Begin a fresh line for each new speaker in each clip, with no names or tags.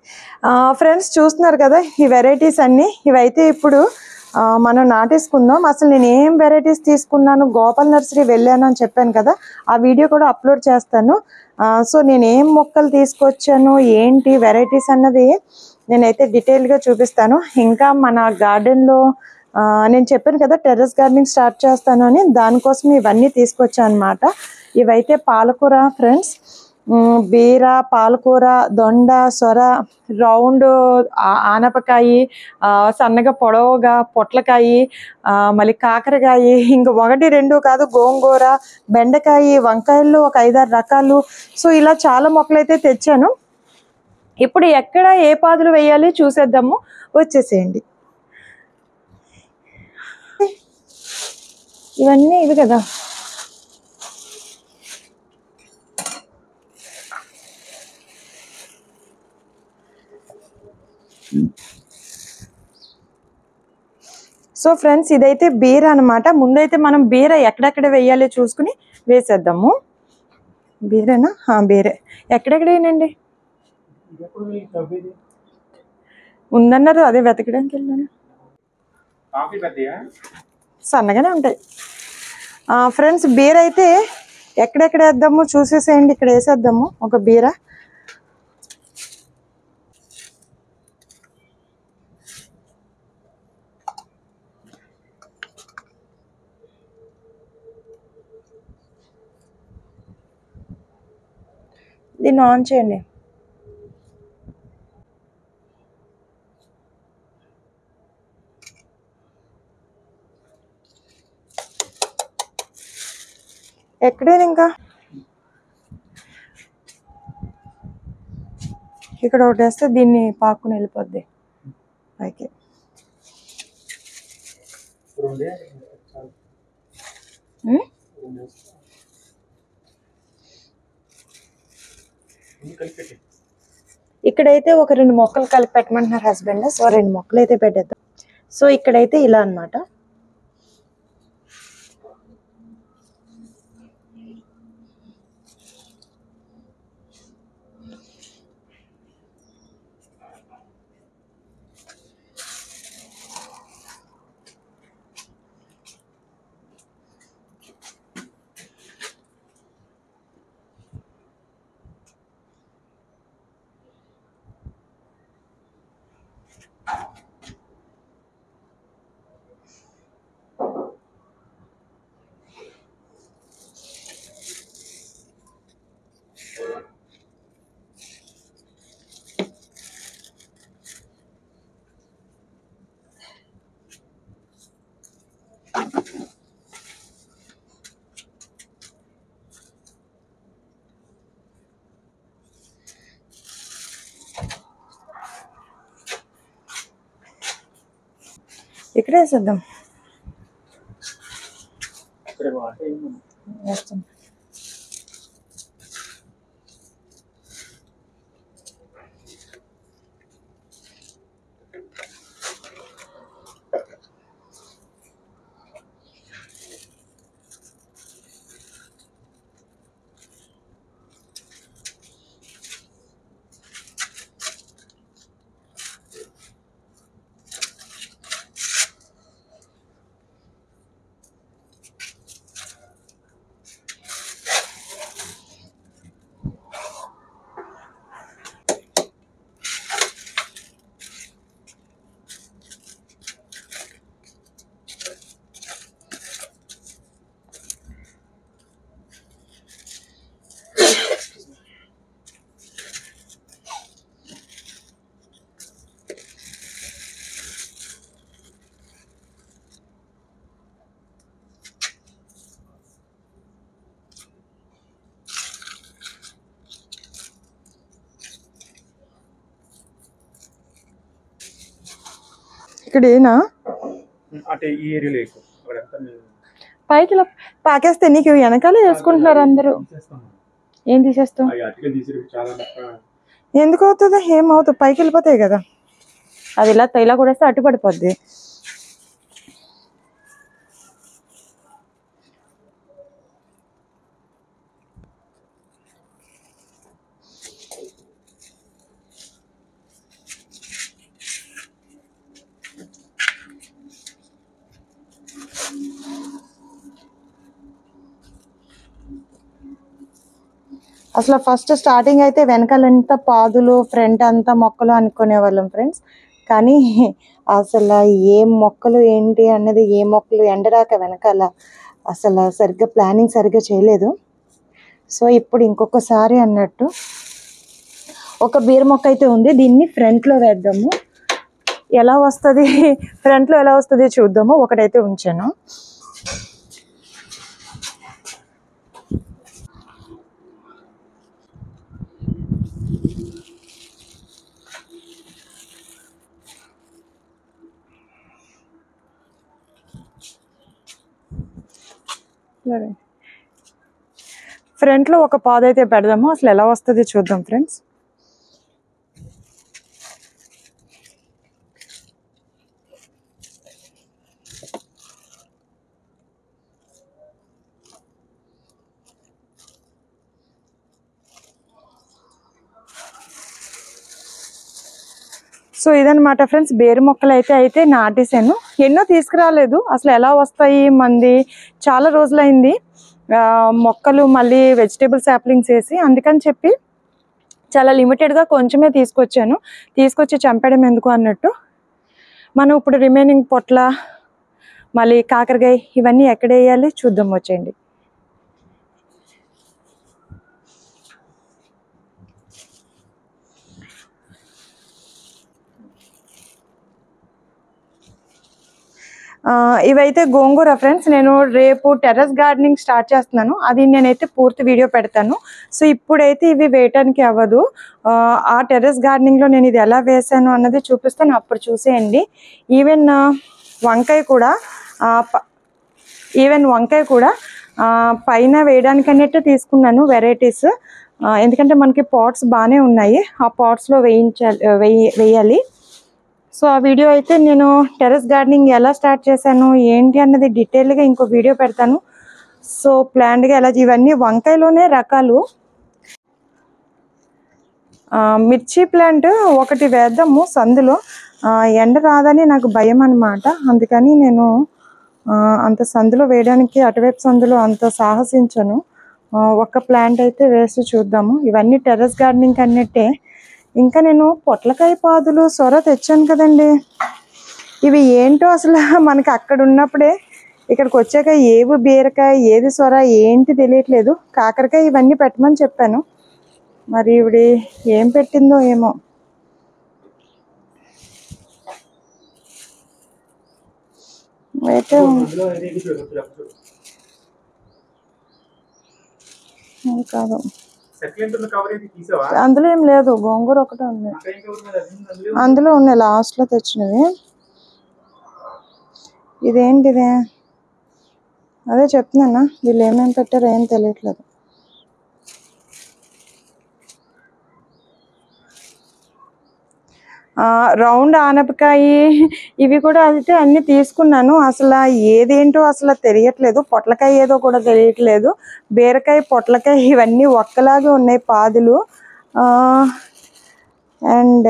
Friends చూస్తున్నారు కదా ఈ వెరైటీస్ అన్ని ఇవైతే ఇప్పుడు ఆ, మనం నాటేసుకుందాం అసలు నేను ఏం వెరైటీస్ తీసుకున్నాను గోపాల్ నర్సరీ వెళ్ళాను అని చెప్పాను కదా ఆ వీడియో కూడా అప్లోడ్ చేస్తాను సో నేను ఏం మొక్కలు తీసుకొచ్చాను ఏంటి వెరైటీస్ అన్నది నేనైతే డీటెయిల్గా చూపిస్తాను ఇంకా మన గార్డెన్లో నేను చెప్పాను కదా టెర్రస్ గార్డెనింగ్ స్టార్ట్ చేస్తాను అని దానికోసం ఇవన్నీ తీసుకొచ్చాను అనమాట ఇవైతే పాలకూర ఫ్రెండ్స్ ఉమ్, బీర పాలకూర దొండ సొర రౌండ్ ఆ- ఆనపకాయ ఆ, సన్నగా పొడవుగా పొట్లకాయ ఆ, మళ్ళీ కాకరకాయ ఇంక ఒకటి రెండు కాదు గోంగూర బెండకాయ వంకాయలు ఒక ఐదారు రకాలు సో ఇలా చాలా మొక్కలు అయితే తెచ్చాను ఇప్పుడు ఎక్కడ ఏ పాదులు వేయాలి చూసేద్దాము వచ్చేసేయండి ఇవన్నీ ఇవి కదా సో ఫ్రెండ్స్ ఇదైతే బీర అన్నమాట ముందైతే మనం బీర ఎక్కడెక్కడ వేయాలో చూసుకుని వేసేద్దాము బీరేనా ఆ, బీరే ఎక్కడెక్కడ వేయనండి ఉందన్నారు అదే వెతకడానికి వెళ్ళాను
కాఫీ పెద్దయా
సన్నగానే ఉంటాయి ఫ్రెండ్స్ బీర అయితే ఎక్కడెక్కడ వేద్దాము చూసేసేయండి ఇక్కడ వేసేద్దాము ఒక బీర దీన్ని ఆన్ చేయండి ఎక్కడేనా ఇంకా ఇక్కడ ఒకటి వేస్తే దీన్ని పాకుని వెళ్ళిపోద్ది పైకి
రెండే చాలు.
ఉమ్?
రెండు వేసుకో. ఇన్ని కలిపి పెట్టు.
ఇక్కడైతే ఒక రెండు మొక్కలు కలిపి పెట్టమంటున్నారు హస్బెండ్ సో రెండు మొక్కలు అయితే పెట్టేద్దాం సో ఇక్కడైతే ఇలా అన్నమాట ఇక్కడ వేసేద్దాం
ఇక్కడ వాటర్ ఏమి
వేస్తాం ఇక్కడ ఏనా
అంటే ఈ ఏరియాలో ఎక్కువ అక్కడంతా మేము
పైకి ఇలా పాకేస్తే నీకు వెనకాల వేసుకుంటున్నారు అందరూ
తీసేస్తాం.
ఏం తీసేస్తాం
ఆ అటుకలు తీసి చాలా మొక్క
ఎందుకు అవుతుంది ఏమవుతుంది పైకి వెళ్ళిపోతాయి కదా అది ఇలా ఇలా కూడా వేస్తే అడ్డు పడిపోద్ది అసలు ఫస్ట్ స్టార్టింగ్ అయితే వెనకాలంతా పాదులు ఫ్రంట్ అంతా మొక్కలు అనుకునే వాళ్ళం ఫ్రెండ్స్ కానీ అసలు ఏ మొక్కలు ఏంటి అన్నది ఏ మొక్కలు ఎండరాక వెనకాల అసలు సరిగ్గా ప్లానింగ్ సరిగ్గా చేయలేదు సో ఇప్పుడు ఇంకొకసారి అన్నట్టు ఒక బీర మొక్క అయితే ఉంది దీన్ని ఫ్రంట్లో వేద్దాము ఎలా వస్తుంది ఫ్రంట్లో ఎలా వస్తుంది చూద్దాము ఒకటైతే ఉంచాను ఫ్రంట్లో ఒక పాద అయితే పెడదాము అసలు ఎలా వస్తుంది చూద్దాం ఫ్రెండ్స్ సో ఇదన్నమాట ఫ్రెండ్స్ బేరు మొక్కలు అయితే అయితే నాటేసాను ఎన్నో తీసుకురాలేదు అసలు ఎలా వస్తాయి మంది చాలా రోజులైంది ఆ, మొక్కలు మళ్ళీ వెజిటేబుల్ సాప్లింగ్స్ వేసి అందుకని చెప్పి చాలా లిమిటెడ్గా కొంచెమే తీసుకొచ్చాను తీసుకొచ్చి చంపడం ఎందుకు అన్నట్టు మనం ఇప్పుడు రిమైనింగ్ పొట్ల మళ్ళీ కాకరకాయ ఇవన్నీ ఎక్కడ వేయాలి చూద్దాం వచ్చేయండి ఆ, ఇవైతే గోంగూర ఫ్రెండ్స్ నేను రేపు టెర్రస్ గార్డెనింగ్ స్టార్ట్ చేస్తున్నాను అది నేనైతే పూర్తి వీడియో పెడతాను సో ఇప్పుడైతే ఇవి వేయటానికి అవ్వదు ఆ, ఆ టెర్రస్ గార్డెనింగ్లో నేను ఇది ఎలా వేసాను అన్నది చూపిస్తాను అప్పుడు చూసేయండి ఈవెన్ ఆ, వంకాయ కూడా ఆ, ప- ఈవెన్ వంకాయ కూడా ఆ, పైన వేయడానికి అన్నట్టు తీసుకున్నాను వెరైటీస్ ఎందుకంటే మనకి పాట్స్ బాగానే ఉన్నాయి ఆ పాట్స్లో వేయించాలి వేయ వేయాలి సో ఆ వీడియో అయితే నేను టెర్రస్ గార్డెనింగ్ ఎలా స్టార్ట్ చేశాను ఏంటి అన్నది డీటెయిల్గా ఇంకో వీడియో పెడతాను సో ప్లాన్డ్గా ఎలా ఇవన్నీ వంకాయలోనే రకాలు ఆ, మిర్చి ప్లాంట్ ఒకటి వేద్దాము సందులో ఆ, ఎండ రాదని నాకు భయం అనమాట అందుకని నేను ఆ, అంత సందులో వేయడానికి అటువైపు సందులో అంత సాహసించను ఆ, ఒక్క ప్లాంట్ అయితే వేసి చూద్దాము ఇవన్నీ టెర్రస్ గార్డెనింగ్ అన్నట్టే ఇంకా నేను పొట్లకాయ పాదులు సొర తెచ్చాను కదండి ఇవి ఏంటో అసలు మనకి అక్కడ ఉన్నప్పుడే ఇక్కడికి వచ్చాక ఏవి బీరకాయ ఏది సొర ఏంటి తెలియట్లేదు కాకరకాయ ఇవన్నీ పెట్టమని చెప్పాను మరి ఇవిడి ఏం పెట్టిందో ఏమో అయితే
అందులో ఏది చూడు అప్పుడు
కాదు
సెకండ్ ఉన్న కవర్ ఏది తీసావా
అందులో ఏం లేదు గోంగూర ఒకటే ఉంది
అక్కడ ఏం కవర్ మీద అది ఉంది, అందులో
అందులో ఉన్నాయి లాస్ట్లో తెచ్చినవి ఇదేంటిది అదే చెప్తున్నానా వీళ్ళు ఏమేమి పెట్టారో ఏం తెలియట్లేదు ఆ, రౌండ్ ఆనపకాయ ఇవి కూడా అయితే అన్ని తీసుకున్నాను అసలు ఏదేంటో అసలు తెలియట్లేదు పొట్లకాయ ఏదో కూడా తెలియట్లేదు బీరకాయ పొట్లకాయ ఇవన్నీ ఒక్కలాగే ఉన్నాయి పాదులు అండ్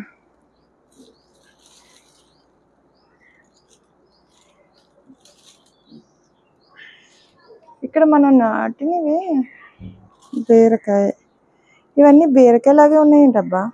ఇక్కడ మనం నాటినవి బీరకాయ ఇవన్నీ బీరకాయ లాగే ఉన్నాయంటబ్బా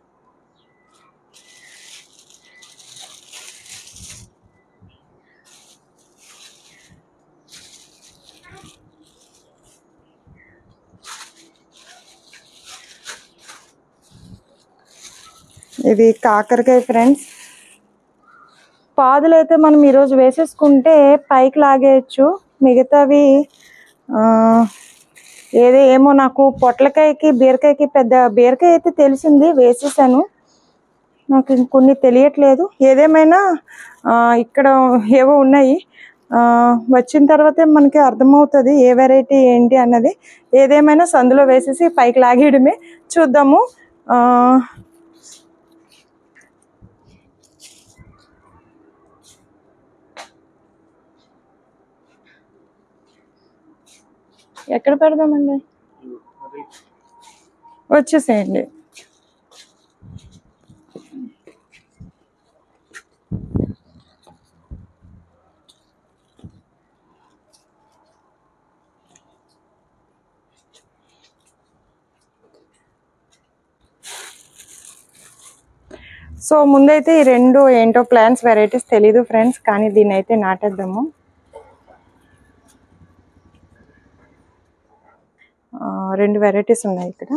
ఇది కాకరకాయ ఫ్రెండ్స్ పాదులు అయితే మనం ఈరోజు వేసేసుకుంటే పైకి లాగేయచ్చు మిగతావి ఆ, ఏదో ఏమో నాకు పొట్లకాయకి బీరకాయకి పెద్ద బీరకాయ అయితే తెలిసింది వేసేసాను నాకు ఇంకొన్ని తెలియట్లేదు ఏదేమైనా ఆ, ఇక్కడ ఏవో ఉన్నాయి ఆ, వచ్చిన తర్వాతే మనకి అర్థమవుతుంది ఏ వెరైటీ ఏంటి అన్నది ఏదేమైనా సందులో వేసేసి పైకి లాగేయడమే చూద్దాము ఆ, ఎక్కడ పెడదామండి
అది
వచ్చేసేయండి సో ముందైతే ఈ రెండు ఏంటో ప్లాంట్స్ వెరైటీస్ తెలీదు ఫ్రెండ్స్ కానీ దీన్ని అయితే నాటేద్దాము ఆ, రెండు వెరైటీస్ ఉన్నాయి ఇక్కడ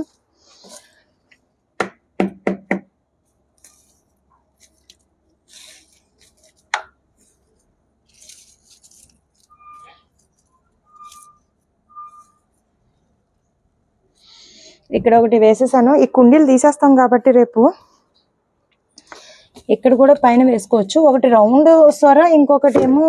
ఇక్కడ ఒకటి వేసేసాను ఈ కుండీలు తీసేస్తాం కాబట్టి రేపు ఇక్కడ కూడా పైన వేసుకోవచ్చు ఒకటి రౌండ్ స్వర ఇంకొకటి ఏమో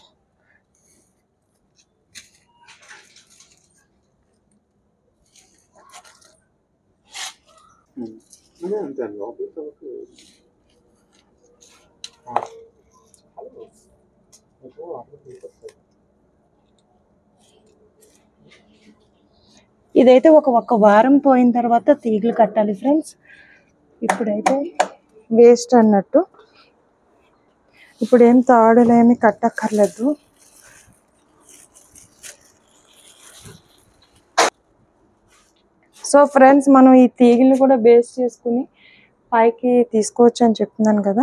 అదే అంతే అండి లోపలికి కాబట్టి మీకు అప్పుడు తీసుకొస్తారు
ఇదైతే ఒక ఒక్క వారం పోయిన తర్వాత తీగలు కట్టాలి ఫ్రెండ్స్ ఇప్పుడైతే వేస్ట్ అన్నట్టు ఇప్పుడు ఏం తాడులేమి కట్టక్కర్లేదు సో ఫ్రెండ్స్ మనం ఈ తీగలు కూడా బేస్ చేసుకుని పైకి తీసుకోవచ్చు అని చెప్తున్నాను కదా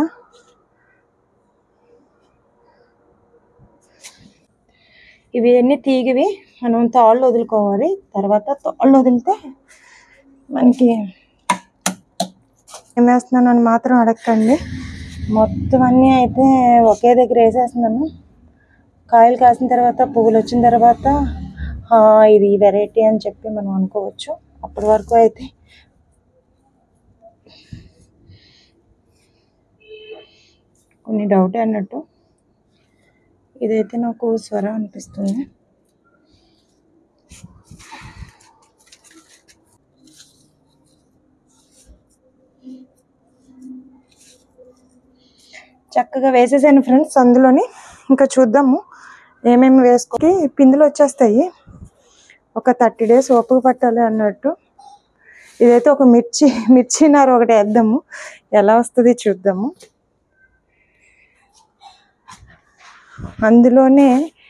ఇవి అన్ని తీగివి మనం తాళ్ళు వదులుకోవాలి తర్వాత తాళ్ళు వదిలితే మనకి ఏం వేస్తున్నాను అని మాత్రం అడగండి మొత్తం అన్నీ అయితే ఒకే దగ్గర వేసేస్తున్నాను కాయలు కాసిన తర్వాత పువ్వులు వచ్చిన తర్వాత "ఆ, ఇది వెరైటీ అని చెప్పి మనం అనుకోవచ్చు అప్పటి వరకు అయితే కొన్ని డౌటే అన్నట్టు ఇదైతే నాకు స్వర అనిపిస్తుంది చక్కగా వేసేసాను ఫ్రెండ్స్ అందులోని ఇంకా చూద్దాము ఏమేమి వేసుకోకి పిందులు వచ్చేస్తాయి ఒక థర్టీ డేస్ ఓపిక పట్టాలి అన్నట్టు ఇదైతే ఒక మిర్చి మిర్చి నారు ఒకటి వేద్దాము ఎలా వస్తుంది చూద్దాము అందులోనే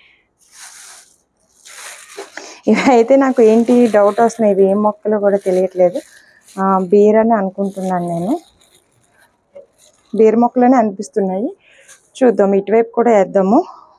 ఇవైతే నాకు ఏంటి డౌట్ వస్తున్నాయి ఇవి ఏం మొక్కలు కూడా తెలియట్లేదు ఆ, బీర్ అని అనుకుంటున్నాను నేను బీర్ మొక్కలనే అనిపిస్తున్నాయి చూద్దాం ఇటువైపు కూడా వేద్దాము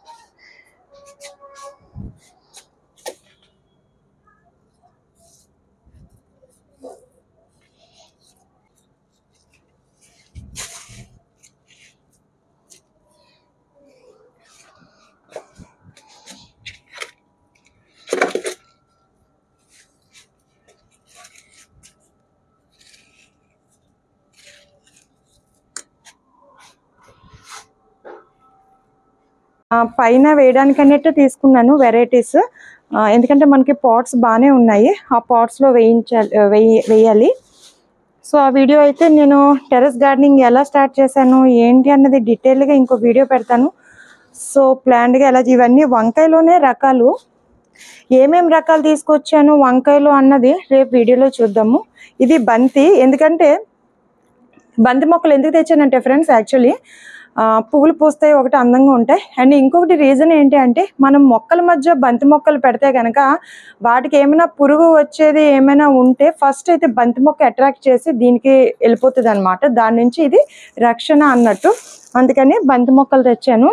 ఆ, పైన వేయడానికి అన్నట్టు తీసుకున్నాను వెరైటీస్ ఎందుకంటే మనకి పాట్స్ బాగానే ఉన్నాయి ఆ పాట్స్లో వేయించాలి వేయి వేయాలి సో ఆ వీడియో అయితే నేను టెర్రస్ గార్డెనింగ్ ఎలా స్టార్ట్ చేశాను ఏంటి అన్నది డీటెయిల్గా ఇంకో వీడియో పెడతాను సో ప్లాన్డ్గా ఎలా ఇవన్నీ వంకాయలోనే రకాలు ఏమేం రకాలు తీసుకొచ్చాను వంకాయలు అన్నది రేపు వీడియోలో చూద్దాము ఇది బంతి ఎందుకంటే బంతి మొక్కలు ఎందుకు తెచ్చానంటే ఫ్రెండ్స్ యాక్చువల్లీ పువ్వులు పూస్తాయి ఒకటి అందంగా ఉంటాయి అండ్ ఇంకొకటి రీజన్ ఏంటి అంటే మనం మొక్కల మధ్య బంతి మొక్కలు పెడితే కనుక వాటికి ఏమైనా పురుగు వచ్చేది ఏమైనా ఉంటే ఫస్ట్ అయితే బంతి మొక్క అట్రాక్ట్ చేసి దీనికి వెళ్ళిపోతుంది అనమాట దాని నుంచి ఇది రక్షణ అన్నట్టు అందుకని బంతి మొక్కలు తెచ్చాను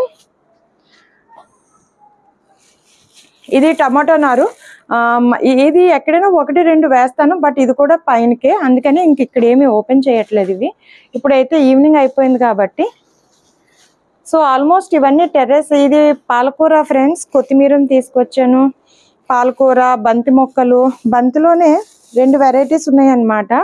ఇది టమాటో నారు ఆ, మ- ఇది ఎక్కడైనా ఒకటి రెండు వేస్తాను బట్ ఇది కూడా పైనకే అందుకని ఇంక ఇక్కడ ఏమీ ఓపెన్ చేయట్లేదు ఇవి ఇప్పుడైతే ఈవినింగ్ అయిపోయింది కాబట్టి సో ఆల్మోస్ట్ ఇవన్నీ టెర్రస్ ఇది పాలకూర ఫ్రెండ్స్ కొత్తిమీరని తీసుకొచ్చాను పాలకూర బంతి మొక్కలు బంతిలోనే రెండు వెరైటీస్ ఉన్నాయన్నమాట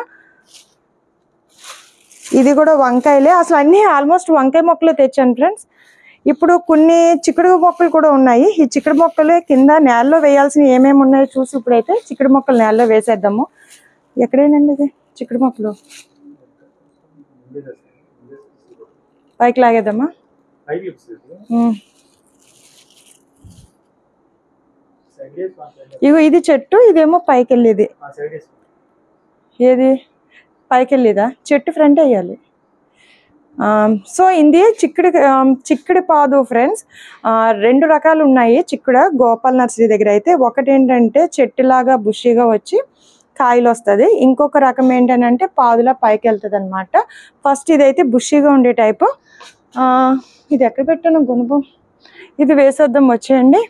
ఇది కూడా వంకాయలే అసలు అన్నీ ఆల్మోస్ట్ వంకాయ మొక్కలు తెచ్చాను ఫ్రెండ్స్ ఇప్పుడు కొన్ని చిక్కుడు మొక్కలు కూడా ఉన్నాయి ఈ చిక్కుడు మొక్కలు కింద నేలలో వేయాల్సిన ఏమేమి ఉన్నాయో చూసి ఇప్పుడైతే చిక్కుడు మొక్కలు నేలలో వేసేద్దాము ఎక్కడేనండి ఇది చిక్కుడు మొక్కలు పైకి లాగేద్దామా
పైకి చూపిస్తుంది
ఉమ్.
సైడ్ డేస్ సైడ్
ఇగో ఇది చెట్టు ఇదేమో పైకి వెళ్ళేది
సైడ్ డేస్
ఏది పైకి వెళ్ళేదా చెట్టు ఫ్రంట్ వేయాలి సో ఇది చిక్కుడు ఆమ్, చిక్కుడు పాదు ఫ్రెండ్స్ రెండు రకాలు ఉన్నాయి చిక్కుడు గోపాల్ నర్సరీ దగ్గర అయితే ఒకటి ఏంటంటే చెట్టులాగా బుషిగా వచ్చి కాయలు వస్తుంది ఇంకొక రకం ఏంటంటే పాదులా పైకి వెళ్తుంది అనమాట ఫస్ట్ ఇదైతే బుషిగా ఉండే టైపు ఆ, ఇది ఎక్కడ పెట్టాను గుణపం ఇది వేసేద్దాం వచ్చేయండి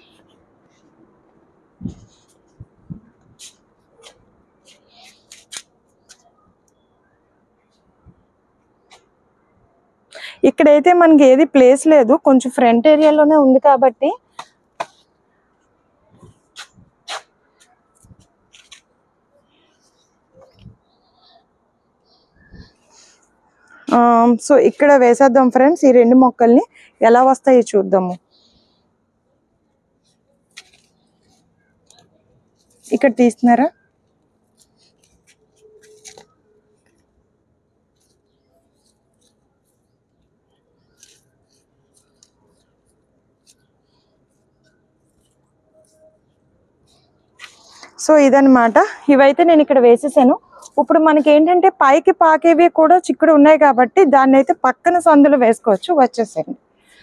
ఇక్కడైతే మనకి ఏది ప్లేస్ లేదు కొంచెం ఫ్రంట్ ఏరియాలోనే ఉంది కాబట్టి సో ఇక్కడ వేసేద్దాం ఫ్రెండ్స్ ఈ రెండు మొక్కల్ని ఎలా వస్తాయి చూద్దాము ఇక్కడ తీస్తున్నారా సో ఇదన్నమాట ఇవైతే నేను ఇక్కడ వేసేసాను ఇప్పుడు మనకి ఏంటంటే పైకి పాకేవి కూడా చిక్కుడు ఉన్నాయి కాబట్టి దాన్ని అయితే పక్కన సందులో వేసుకోవచ్చు వచ్చేసేయండి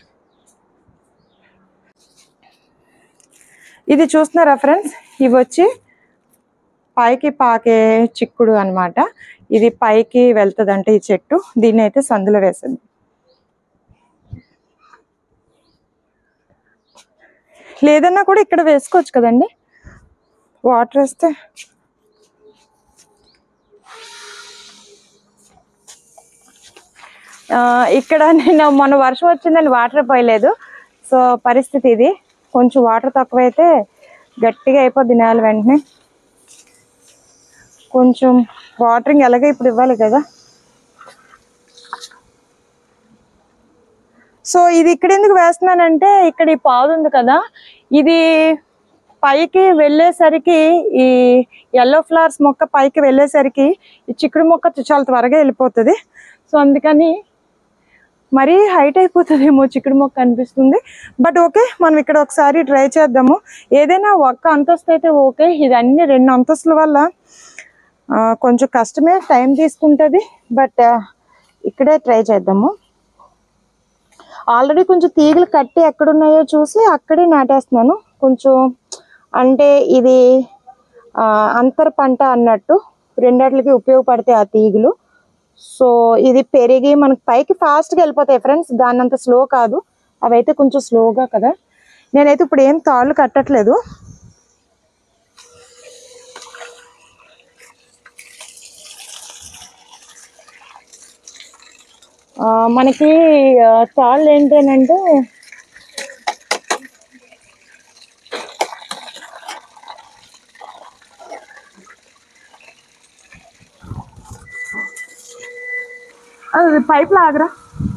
ఇది చూస్తున్నారా ఫ్రెండ్స్ ఇవి వచ్చి పైకి పాకే చిక్కుడు అన్నమాట ఇది పైకి వెళ్తుంది అంటే ఈ చెట్టు దీన్ని అయితే సందులో వేసింది లేదన్నా కూడా ఇక్కడ వేసుకోవచ్చు కదండి వాటర్ వేస్తే ఆ, ఇక్కడ నేను మొన్న వర్షం వచ్చిందని వాటర్ పోయలేదు సో పరిస్థితి ఇది కొంచెం వాటర్ తక్కువైతే గట్టిగా అయిపోద్ది నేల వెంటనే కొంచెం వాటరింగ్ ఎలాగే ఇప్పుడు ఇవ్వాలి కదా సో ఇది ఇక్కడ ఎందుకు వేస్తున్నానంటే ఇక్కడ ఈ పాదు ఉంది కదా ఇది పైకి వెళ్ళేసరికి ఈ ఎల్లో ఫ్లవర్స్ మొక్క పైకి వెళ్ళేసరికి ఈ చిక్కుడు మొక్క చాలా త్వరగా వెళ్ళిపోతుంది సో అందుకని మరీ హైట్ అయిపోతుందేమో చిక్కుడు మొక్క అనిపిస్తుంది బట్ ఓకే మనం ఇక్కడ ఒకసారి ట్రై చేద్దాము ఏదైనా ఒక్క అంతస్తు అయితే ఓకే ఇది అన్ని రెండు అంతస్తుల వల్ల ఆ, కొంచెం కష్టమే టైం తీసుకుంటుంది బట్ ఇక్కడే ట్రై చేద్దాము ఆల్రెడీ కొంచెం తీగలు కట్టి ఎక్కడున్నాయో చూసి అక్కడే నాటేస్తున్నాను కొంచెం అంటే ఇది ఆ, అంతర పంట అన్నట్టు రెండట్లకి ఉపయోగపడతాయి ఆ తీగలు సో ఇది పెరిగి మనకి పైకి ఫాస్ట్గా వెళ్ళిపోతాయి ఫ్రెండ్స్ దాన్ని అంత స్లో కాదు అవైతే కొంచెం స్లోగా కదా నేనైతే ఇప్పుడు ఏం తాళ్ళు కట్టట్లేదు ఆ, మనకి ఆ, తాళ్ళు ఏంటంటే అది పైప్ లాగరా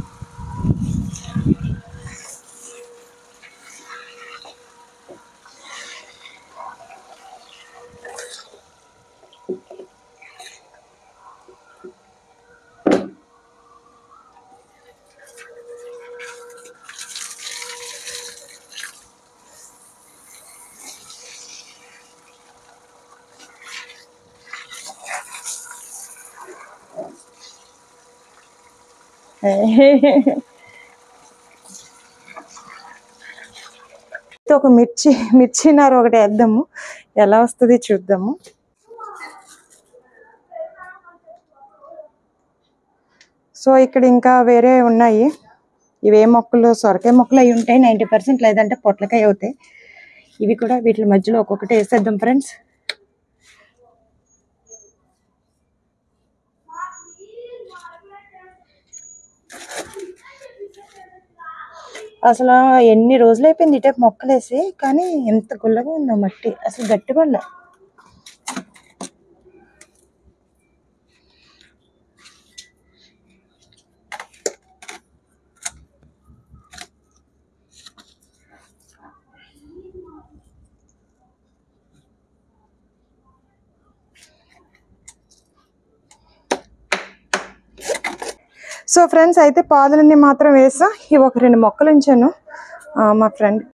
ఒక మిర్చి మిర్చి నారు ఒకటి వేద్దాము ఎలా వస్తుంది చూద్దాము సో ఇక్కడ ఇంకా వేరే ఉన్నాయి ఇవే మొక్కలు సొరకాయ మొక్కలు అయి ఉంటాయి నైంటీ పర్సెంట్ లేదంటే పొట్లకాయ అవుతాయి ఇవి కూడా వీటి మధ్యలో ఒక్కొక్కటి వేసేద్దాం ఫ్రెండ్స్ అసలు ఎన్ని రోజులు అయిపోయింది ఇటే మొక్కలేసి కానీ ఎంత గుల్లగా ఉందో మట్టి అసలు గట్టి పడలే సో ఫ్రెండ్స్ అయితే పాదులన్నీ మాత్రం వేసా ఇవి ఒక రెండు మొక్కలు ఉంచాను ఆ, మా ఫ్రెండ్